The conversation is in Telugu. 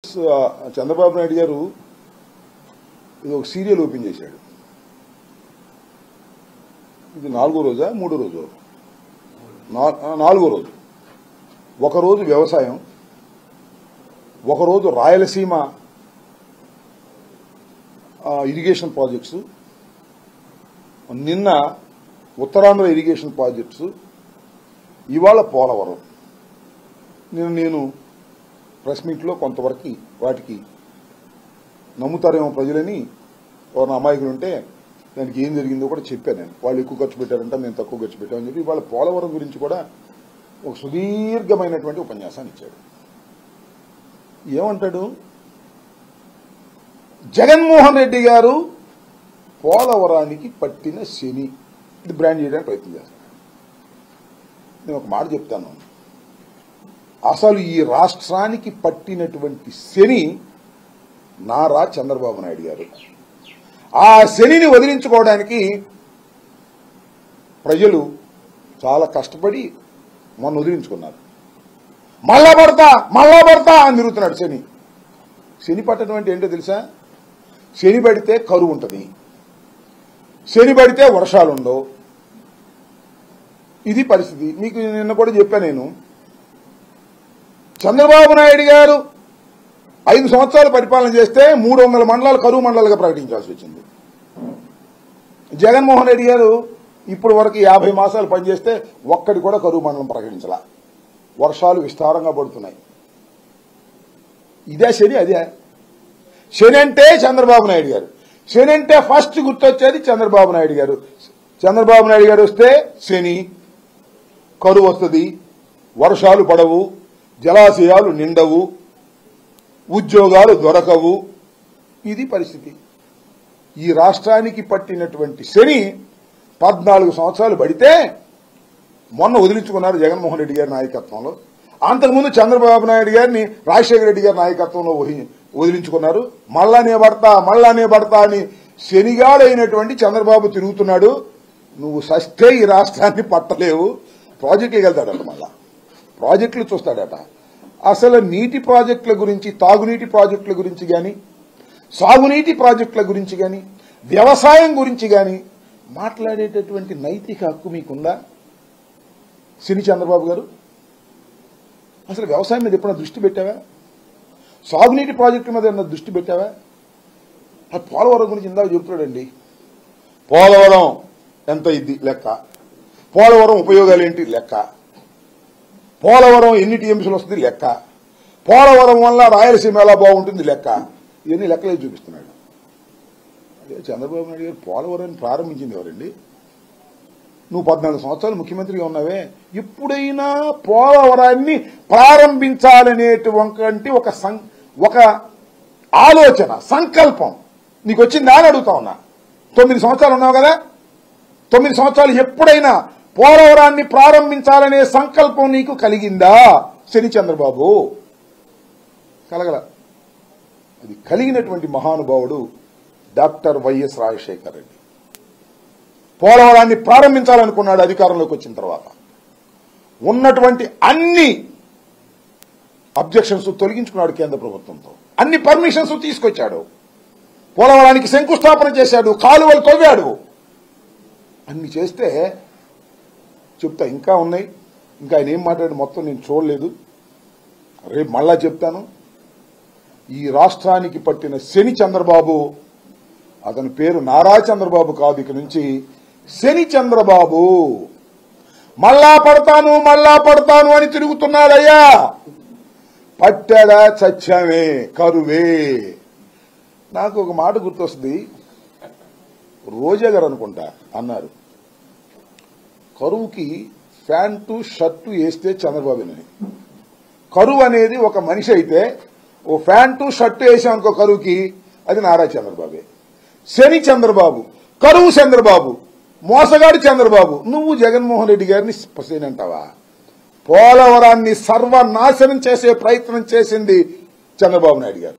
సో, ఆ చంద్రబాబు నాయుడు గారు ఇది ఒక సీరియల్ ఓపెన్ చేశాడు ఇది నాలుగో రోజా మూడో రోజు నా- ఆ, నాలుగో రోజు ఒకరోజు వ్యవసాయం ఒకరోజు రాయలసీమ ఆ, ఇరిగేషన్ ప్రాజెక్ట్స్ నిన్న ఉత్తరాంధ్ర ఇరిగేషన్ ప్రాజెక్ట్స్ ఇవాళ పోలవరం నేను నేను ప్రెస్ మీట్లో కొంతవరకు వాటికి నమ్ముతారేమో ప్రజలని ఎవరైనా అమాయకులు ఉంటే దానికి ఏం జరిగిందో కూడా చెప్పాను నేను వాళ్ళు ఎక్కువ ఖర్చు పెట్టారంట మేము తక్కువ ఖర్చు పెట్టామని చెప్పి వాళ్ళ పోలవరం గురించి కూడా ఒక సుదీర్ఘమైనటువంటి ఉపన్యాసాన్ని ఇచ్చాడు ఏమంటాడు జగన్మోహన్ రెడ్డి గారు పోలవరానికి పట్టిన శని ఇది బ్రాండ్ చేయడానికి ప్రయత్నం చేస్తాను నేను ఒక మాట చెప్తాను అసలు ఈ రాష్ట్రానికి పట్టినటువంటి శని నారా చంద్రబాబు నాయుడు గారు ఆ శనిని వదిలించుకోవడానికి ప్రజలు చాలా కష్టపడి మొన్న వదిలించుకున్నారు మళ్ళా పడతా మళ్ళా పడతా అని తిరుగుతున్నాడు శని శని పట్టడం అంటే ఏంటో తెలుసా శని పడితే కరువు ఉంటుంది శని పడితే వర్షాలు ఉండవు ఇది పరిస్థితి మీకు నిన్న కూడా చెప్పాను నేను చంద్రబాబు నాయుడు గారు ఐదు సంవత్సరాలు పరిపాలన చేస్తే మూడు వందల మండలాలు కరువు మండలాలుగా ప్రకటించాల్సి వచ్చింది జగన్మోహన్ రెడ్డి గారు ఇప్పుడు వరకు యాభై మాసాలు పనిచేస్తే ఒక్కడి కూడా కరువు మండలం ప్రకటించాల వర్షాలు విస్తారంగా పడుతున్నాయి ఇదే శని అదే శని అంటే చంద్రబాబు నాయుడు గారు శని అంటే ఫస్ట్ గుర్తొచ్చేది చంద్రబాబు నాయుడు గారు చంద్రబాబు నాయుడు గారు వస్తే శని కరువు వస్తుంది వర్షాలు పడవు జలాశయాలు నిండవు ఉద్యోగాలు దొరకవు ఇది పరిస్థితి ఈ రాష్ట్రానికి పట్టినటువంటి శని పద్నాలుగు సంవత్సరాలు పడితే మొన్న వదిలించుకున్నారు జగన్మోహన్ రెడ్డి గారి నాయకత్వంలో అంతకుముందు చంద్రబాబు నాయుడు గారిని రాజశేఖర రెడ్డి గారి నాయకత్వంలో వహి- వదిలించుకున్నారు మళ్ళానే పడతా మళ్ళానే పడతా అని శనిగాడైనటువంటి చంద్రబాబు తిరుగుతున్నాడు నువ్వు సస్తే ఈ రాష్ట్రాన్ని పట్టలేవు ప్రాజెక్టుకి వెళ్తాడట మళ్ళా ప్రాజెక్టులు చూస్తాడట అసలు నీటి ప్రాజెక్టుల గురించి తాగునీటి ప్రాజెక్టుల గురించి గాని సాగునీటి ప్రాజెక్టుల గురించి గాని వ్యవసాయం గురించి గాని మాట్లాడేటటువంటి నైతిక హక్కు మీకుందా సిని చంద్రబాబు గారు అసలు వ్యవసాయం మీద ఎప్పుడైనా దృష్టి పెట్టావా సాగునీటి ప్రాజెక్టుల మీద ఏమన్నా దృష్టి పెట్టావా ఆ పోలవరం గురించి ఇందాక చెబుతున్నాడండి పోలవరం ఎంత ఇది లెక్క పోలవరం ఉపయోగాలు ఏంటి లెక్క పోలవరం ఎన్ని టీఎంసీలు వస్తుంది లెక్క పోలవరం వల్ల రాయలసీమ ఎలా బాగుంటుంది లెక్క ఇవన్నీ లెక్కలే చూపిస్తున్నాడు అదే చంద్రబాబు నాయుడు గారు పోలవరాన్ని ప్రారంభించింది ఎవరండి నువ్వు పద్నాలుగు సంవత్సరాలు ముఖ్యమంత్రిగా ఉన్నావే ఎప్పుడైనా పోలవరాన్ని ప్రారంభించాలనేటువంటి ఒక సం- ఒక ఆలోచన సంకల్పం నీకు వచ్చిందా అని అడుగుతా ఉన్నా తొమ్మిది సంవత్సరాలు ఉన్నావు కదా తొమ్మిది సంవత్సరాలు ఎప్పుడైనా పోలవరాన్ని ప్రారంభించాలనే సంకల్పం నీకు కలిగిందా శని చంద్రబాబు కలగల అది కలిగినటువంటి మహానుభావుడు డాక్టర్ వైఎస్ రాజశేఖర్ రెడ్డి పోలవరాన్ని ప్రారంభించాలనుకున్నాడు అధికారంలోకి వచ్చిన తర్వాత ఉన్నటువంటి అన్ని అబ్జెక్షన్స్ తొలగించుకున్నాడు కేంద్ర ప్రభుత్వంతో అన్ని పర్మిషన్స్ తీసుకొచ్చాడు పోలవరానికి శంకుస్థాపన చేశాడు కాలువలు తవ్వాడు అన్ని చేస్తే చెప్తా ఇంకా ఉన్నాయి ఇంకా ఆయన ఏం మాట్లాడి మొత్తం నేను చూడలేదు రేపు మళ్ళా చెప్తాను ఈ రాష్ట్రానికి పట్టిన శని చంద్రబాబు అతని పేరు నారా చంద్రబాబు కాదు ఇక నుంచి శని చంద్రబాబు మళ్ళా పడతాను మళ్ళా పడతాను అని తిరుగుతున్నాడయ్యా పట్టాడా చచ్చామే కరువే నాకు ఒక మాట గుర్తొస్తుంది రోజా గారు అనుకుంటా అన్నారు కరువుకి ప్యాంటు షర్టు వేస్తే చంద్రబాబుని కరువు అనేది ఒక మనిషి అయితే ఓ ప్యాంటు షర్టు వేసామనుకో కరువుకి అది నారా చంద్రబాబే శని చంద్రబాబు కరువు చంద్రబాబు మోసగాడు చంద్రబాబు నువ్వు జగన్మోహన్ రెడ్డి గారిని శని అంటావా పోలవరాన్ని సర్వనాశనం చేసే ప్రయత్నం చేసింది చంద్రబాబు నాయుడు గారు